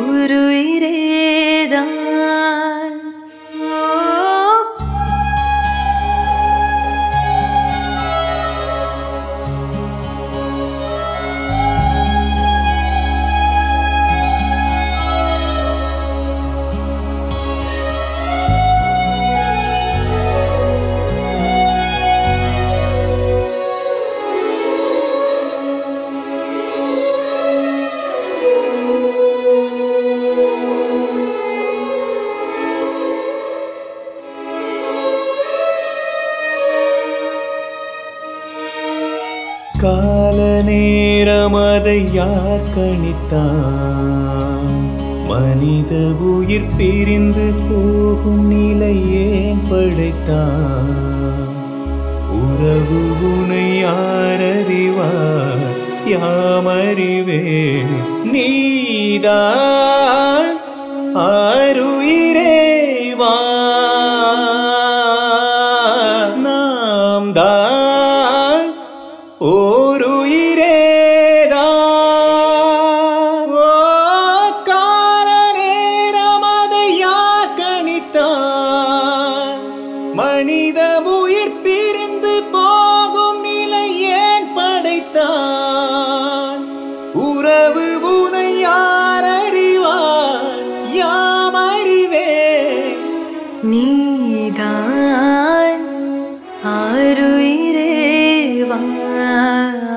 ஓருயிரேதான் ஓ கால நேரம் அதை யார் கணித்தான் மனித உயிர் பிரிந்து போகும் நிலை ஏன் படைத்தான் உறவு உனை யார் அறிவார் யாம் அறிவே நீதான் ஆருயிரே வா நாம் தான் ஓருயிரேதான் ஓ கால நேரம் அதை யார் கணித்தான் மனித உயிர் பிரிந்து போகும் நிலை ஏன் படைத்தான் உறவு உனை யார் அறிவார் யாம் அறிவே நீதான் ஆருயிரேவா